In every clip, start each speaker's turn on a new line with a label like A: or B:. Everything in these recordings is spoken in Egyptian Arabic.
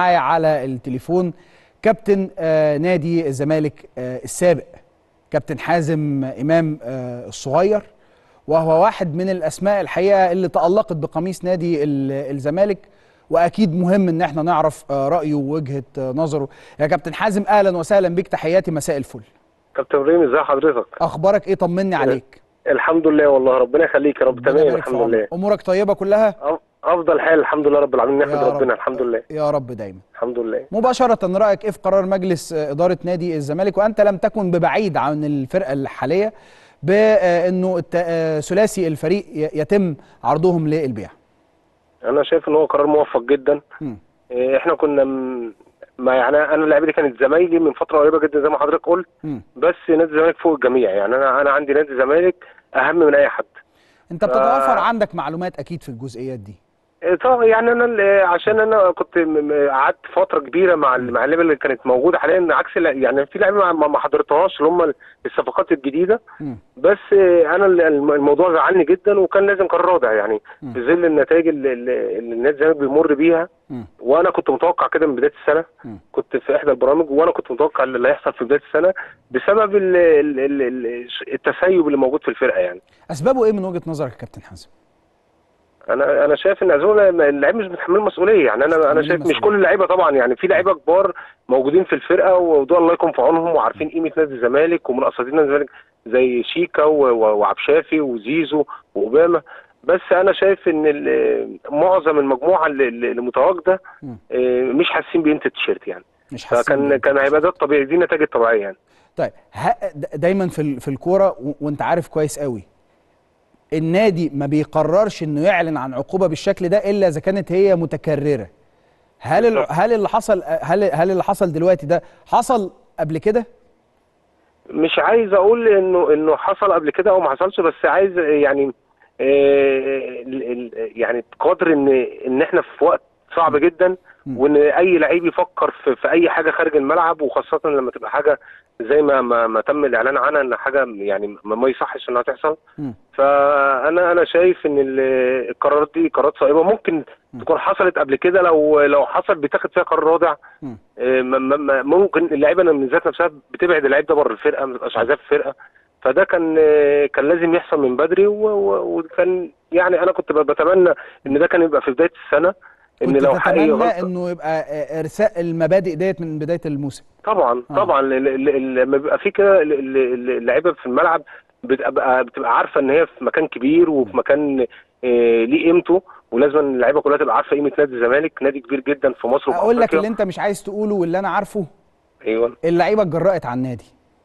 A: معايا على التليفون كابتن آه، نادي الزمالك آه، السابق كابتن حازم امام آه، الصغير وهو واحد من الاسماء الحقيقه اللي تالقت بقميص نادي ال- الزمالك واكيد مهم ان احنا نعرف آه، رايه ووجهه آه، نظره يا كابتن حازم اهلا وسهلا بك تحياتي مساء الفل
B: كابتن ابراهيم ازي حضرتك
A: اخبارك ايه طمني عليك
B: الحمد لله والله ربنا يخليك يا رب
A: ربنا
B: تمام
A: يبارك في
B: الحمد
A: عمرك.
B: لله
A: امورك طيبه كلها
B: أف- افضل حال الحمد لله رب العالمين
A: يا
B: نحمد
A: رب.
B: ربنا الحمد لله
A: يا رب دايما
B: الحمد لله
A: مباشرة رأيك إيه في قرار مجلس آه، إدارة نادي الزمالك وأنت لم تكن ببعيد عن الفرقة الحالية بأنه الت- آه، ثلاثي الفريق ي- يتم عرضهم للبيع
B: انا شايف ان هو قرار موفق جدا
A: مم.
B: إيه، احنا كنا م... ما يعني انا اللعيبه دي كانت زمايلي من فتره قريبه جدا زي ما حضرتك قلت
A: مم.
B: بس نادي الزمالك فوق الجميع يعني انا انا عندي نادي الزمالك اهم من اي حد
A: أنت بتتوفر عندك معلومات أكيد في الجزئيات دي
B: إيه، طبعا يعني انا ال- عشان انا كنت م- م- قعدت فتره كبيره مع ال- مع اللعيبه اللي كانت موجوده حاليا عكس ال- يعني في لعيبه ما- ما ما حضرتهاش اللي هم الصفقات الجديده
A: مم.
B: بس آه، انا ال- الم- الموضوع زعلني جدا وكان لازم قرار رادع يعني
A: مم.
B: في ظل النتائج اللي اللي اللي النادي الزمالك بيمر بيها
A: مم.
B: وانا كنت متوقع كده من بدايه السنه
A: مم.
B: كنت في احدى البرامج وانا كنت متوقع اللي هيحصل في بدايه السنه بسبب ال- ال- ال- ال- التسيب اللي موجود في الفرقه يعني
A: أسبابه إيه من وجهة نظرك يا كابتن حازم؟
B: انا انا شايف ان ازول اللعيبه مش بتحمل مسؤوليه يعني انا انا
A: متحملين
B: شايف مش
A: مسؤولية.
B: كل اللعيبه طبعا يعني في لعيبه كبار موجودين في الفرقه ودول الله يكون في عونهم وعارفين قيمه نادي الزمالك ومن اساطير نادي الزمالك زي شيكا و- و- وعبشافي وزيزو واوباما بس انا شايف ان ال- معظم المجموعه اللي- اللي اللي متواجده
A: مم.
B: آه، مش حاسين بقيمه التيشيرت يعني
A: مش حاسين
B: فكان
A: بيه.
B: كان هيبقى ده الطبيعي دي النتائج الطبيعيه يعني
A: طيب ها د- دايما في ال- في الكوره و- وانت عارف كويس قوي النادي ما بيقررش انه يعلن عن عقوبه بالشكل ده الا اذا كانت هي متكرره هل ال-
B: بالظبط.
A: هل اللي حصل هل هل اللي حصل دلوقتي ده حصل قبل كده
B: مش عايز اقول انه انه حصل قبل كده او ما حصلش بس عايز يعني آه، ال- ال- يعني قدر ان ان احنا في وقت صعب جدا
A: مم.
B: وان اي لعيب يفكر في, في اي حاجه خارج الملعب وخاصه لما تبقى حاجه زي ما ما, ما تم الاعلان عنها ان حاجه يعني ما, ما يصحش انها تحصل
A: مم.
B: فانا انا شايف ان ال- القرارات دي قرارات صائبه ممكن تكون حصلت قبل كده لو لو حصل بيتاخد فيها قرار رادع
A: مم.
B: آه، ما- ما- ما- ممكن اللعيبه من ذات نفسها بتبعد اللعيب ده بره الفرقه ما تبقاش عايزاه في الفرقه فده كان آه، كان لازم يحصل من بدري و- و- وكان يعني انا كنت ب- بتمنى ان ده كان يبقى في بدايه السنه ان
A: كنت
B: لو حقيقي
A: تتمنى
B: غلطه
A: انه يبقى آه، ارساء المبادئ ديت من بدايه الموسم
B: طبعا
A: آه.
B: طبعا ال- ال- ال- لما بيبقى في كده ال- ال- اللعيبه في الملعب بتبقى بتبقى عارفه ان هي في مكان كبير وفي مكان آه، ليه قيمته ولازم اللعيبه كلها تبقى عارفه قيمه نادي الزمالك نادي كبير جدا في مصر وفي
A: اقول لك
B: أفريقيا.
A: اللي انت مش عايز تقوله واللي انا عارفه
B: ايوه
A: اللعيبه اتجرأت على النادي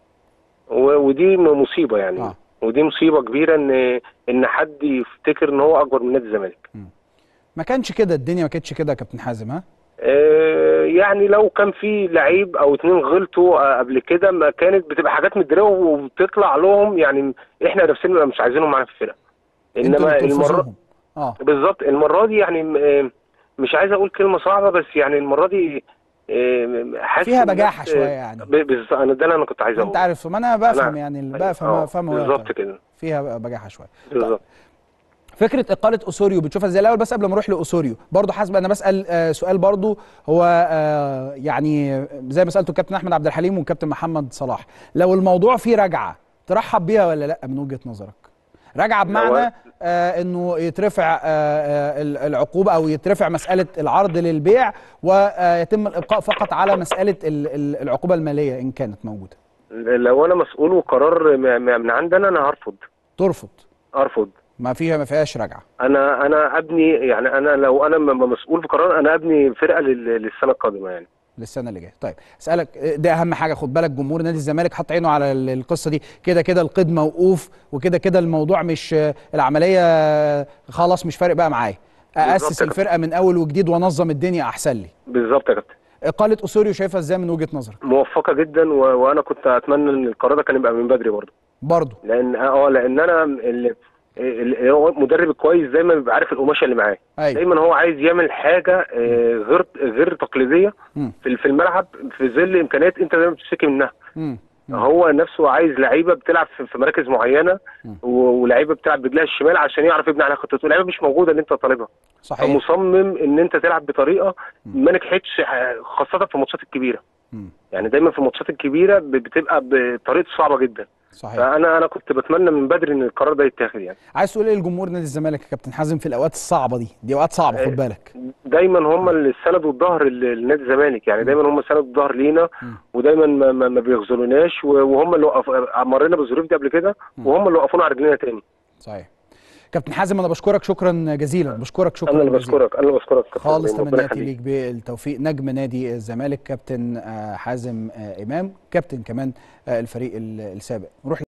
B: و- ودي م- مصيبه يعني
A: آه.
B: ودي مصيبه كبيره ان ان حد يفتكر ان هو اكبر من نادي الزمالك
A: ما كانش كده الدنيا ما كانتش كده يا كابتن حازم ها
B: آه، يعني لو كان في لعيب او اتنين غلطوا آه، قبل كده ما كانت بتبقى حاجات مدريه وبتطلع لهم يعني احنا نفسنا بنبقى مش عايزينهم معانا في الفرقه
A: انتوا
B: انما
A: اللي
B: المره
A: بتنفذوهم. اه
B: بالظبط المره دي يعني آه، مش عايز اقول كلمه صعبه بس يعني المره دي آه، حاسس
A: فيها
B: الناس،
A: بجاحة
B: آه،
A: شوية يعني.
B: ب- بالظبط انا ده اللي انا كنت عايز
A: انت
B: اقوله
A: عارف ما انا بفهم
B: أنا-
A: يعني اللي
B: أيوة،
A: بفهم
B: آه،
A: بفهم
B: بالظبط كده
A: فيها بجاحه شويه
B: بالظبط
A: فكره اقاله اسوريو بتشوفها ازاي الاول بس قبل ما اروح لاوسوريو برضه حاسب انا بسال آه سؤال برضه هو آه يعني زي ما سالته الكابتن احمد عبد الحليم والكابتن محمد صلاح لو الموضوع فيه رجعه ترحب بيها ولا لا من وجهه نظرك رجعه بمعنى آه انه يترفع آه آه ال- العقوبه او يترفع مساله العرض للبيع ويتم الابقاء فقط على مساله ال- ال- العقوبه الماليه ان كانت موجوده
B: لو انا مسؤول وقرار م- م- من عندنا انا هرفض
A: ترفض
B: ارفض
A: ما فيها ما فيهاش رجعه
B: انا انا ابني يعني انا لو انا م- مسؤول في قرار انا ابني فرقه لل- للسنه القادمه يعني
A: للسنه اللي جايه طيب اسالك ده اهم حاجه خد بالك جمهور نادي الزمالك حط عينه على ال- القصه دي كده كده القيد موقوف وكده كده الموضوع مش العمليه خلاص مش فارق بقى معايا اسس
B: بالظبط كده.
A: الفرقه من اول وجديد وانظم الدنيا احسن لي
B: بالظبط يا كابتن
A: اقاله اسوريو شايفها ازاي من وجهه نظرك
B: موفقه جدا و... وانا كنت اتمنى ان القرار ده كان يبقى من بدري برضه
A: برضه
B: لان اه لان انا ال... ال... هو المدرب الكويس دايما بيبقى عارف القماشه اللي معاه
A: ايوه
B: دايما هو عايز يعمل حاجه آه، غير غير تقليديه
A: مم.
B: في في الملعب في ظل امكانيات انت دايما بتشتكي منها
A: مم.
B: هو نفسه عايز لعيبه بتلعب في في مراكز معينه و- ولعيبه بتلعب برجلها الشمال عشان يعرف يبني على خطته اللعيبه مش موجوده اللي انت طالبها
A: صحيح
B: فمصمم ان انت تلعب بطريقه ما نجحتش ح- خاصه في الماتشات الكبيره
A: مم.
B: يعني دايما في الماتشات الكبيره ب- بتبقى بطريقه صعبه جدا
A: صحيح
B: فانا انا كنت بتمنى من بدري ان القرار ده يتاخد يعني
A: عايز تقول ايه لجمهور نادي الزمالك يا كابتن حازم في الاوقات الصعبه دي دي اوقات صعبه خد بالك
B: دايما هم اللي السند والظهر ل- لنادي الزمالك يعني دايما هم السند والظهر لينا
A: مم.
B: ودايما ما, ما, ما بيخذلوناش و- وهم اللي وقف مرينا بالظروف دي قبل كده وهم اللي وقفونا على رجلينا تاني
A: صحيح كابتن حازم انا بشكرك شكرا جزيلا بشكرك شكرا
B: انا اللي
A: جزيلا.
B: بشكرك انا اللي بشكرك كابتن
A: خالص
B: إبراهيم، ربنا
A: تمنياتي
B: يخليك.
A: ليك بالتوفيق نجم نادي الزمالك كابتن آه، حازم آه، امام كابتن كمان آه، الفريق ال- السابق نروح